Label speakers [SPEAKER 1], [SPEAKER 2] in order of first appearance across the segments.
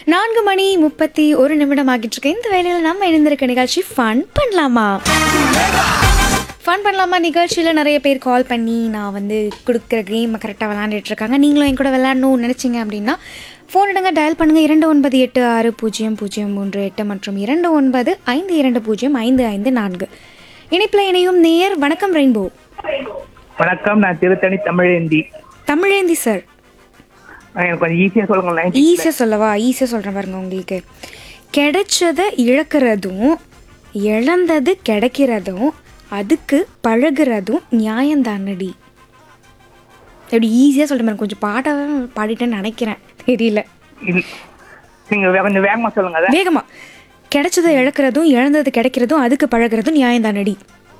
[SPEAKER 1] நான்கு மணி முப்பத்தி ஒரு நிமிடம் ஆகிட்டு இருக்கு இந்த வேலையில் நம்ம இணைந்திருக்க நிகழ்ச்சி ஃபன் பண்ணலாமா ஃபன் பண்ணலாமா நிகழ்ச்சியில் நிறைய பேர் கால் பண்ணி நான் வந்து கொடுக்குற கேமை கரெக்டாக விளாண்டுட்டு இருக்காங்க நீங்களும் என் கூட விளையாடணும்னு நினச்சிங்க அப்படின்னா ஃபோன் எடுங்க டயல் பண்ணுங்கள் இரண்டு ஒன்பது எட்டு ஆறு பூஜ்ஜியம் பூஜ்ஜியம் மூன்று எட்டு மற்றும் இரண்டு ஒன்பது ஐந்து இரண்டு பூஜ்ஜியம் ஐந்து ஐந்து நான்கு இணைப்பில் இணையும் நேயர் வணக்கம் ரெயின்போ
[SPEAKER 2] வணக்கம் நான் திருத்தணி தமிழேந்தி
[SPEAKER 1] தமிழேந்தி சார்
[SPEAKER 2] எனக்கு கொஞ்சம் ஈஸியா சொல்லுங்களேன்
[SPEAKER 1] ஈஸியாக சொல்லவா ஈஸியாக சொல்கிறேன் பாருங்க உங்களுக்கு கிடைச்சதை இழக்கிறதும் இழந்தது கிடைக்கிறதும் அதுக்கு பழகுறதும் நியாயந்தானடி எப்படி ஈஸியாக சொல்கிறேன் பாருங்க கொஞ்சம் பாட்டாக பாடிட்டேன்னு நினைக்கிறேன் தெரியல
[SPEAKER 2] இல்ல- நீங்க வே- கொஞ்சம் வேகமா சொல்லுங்க அதை
[SPEAKER 1] வேகமா கிடைச்சதை இழக்கிறதும் இழந்தது கிடைக்கிறதும் அதுக்கு பழகுறதும் நியாயந்தானடி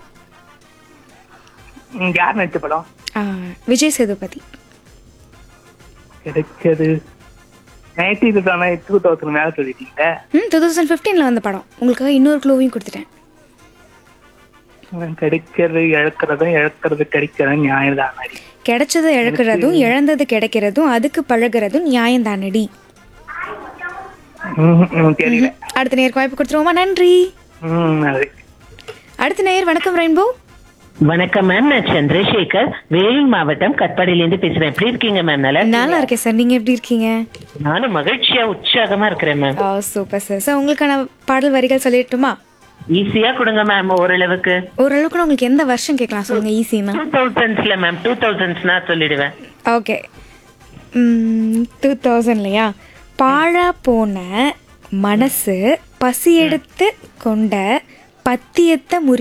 [SPEAKER 2] ம், யார் நடிச்ச படம்
[SPEAKER 1] ஆ, விஜய் சேதுபதி
[SPEAKER 2] கிடைச்சது நைன்டி டூ டூ தௌசண்ட் மேல சொல்லிட்டீங்க
[SPEAKER 1] ம் டூ தௌசண்ட் ஃபிஃப்டீனில் வந்த படம் உங்களுக்காக இன்னொரு க்ளூவையும் கொடுத்துட்டேன்
[SPEAKER 2] ம், கிடைக்கிறது இழக்கிறதும் இழக்கிறது கிடைக்கிறதும் நியாயம் தான் மாதிரி
[SPEAKER 1] கிடைச்சதை இழக்கிறதும் இழந்தது கிடைக்கிறதும் அதுக்கு பழகுறதும் நியாயந்தானடி
[SPEAKER 2] ம், ம், தெரியல
[SPEAKER 1] அடுத்த நேருக்கு வாய்ப்பு கொடுத்துருவோமா நன்றி
[SPEAKER 2] ம் அது
[SPEAKER 1] அடுத்த நேயர் வணக்கம் ரெயின்போ
[SPEAKER 3] வணக்கம் மேம் நான் சந்திரசேகர் வேலூர் மாவட்டம் கட்பாடியிலேருந்து பேசுறேன் எப்படி இருக்கீங்க மேம் நல்லா
[SPEAKER 1] நல்லா இருக்கேன் சார் நீங்க எப்படி இருக்கீங்க
[SPEAKER 3] நானும் மகிழ்ச்சியா உற்சாகமா இருக்கிறேன் ma'am
[SPEAKER 1] oh super sir sir உங்களுக்கான பாடல் வரிகள் சொல்லிட்டுமா
[SPEAKER 3] ஈஸியா கொடுங்க மேம் ஓரளவுக்கு
[SPEAKER 1] ஓரளவுக்கு நான் உங்களுக்கு எந்த வருஷம் கேட்கலாம் சொல்லுங்க ஈஸினா
[SPEAKER 3] டூ தௌசண்ட்ஸ்ல மேம் டூ தௌசண்ட்ஸ்னா சொல்லிடுவேன்
[SPEAKER 1] ஓகே டூ தௌசண்ட்லையா பாழா போன மனசு பசி எடுத்து கொண்ட பத்தியத்தை முறி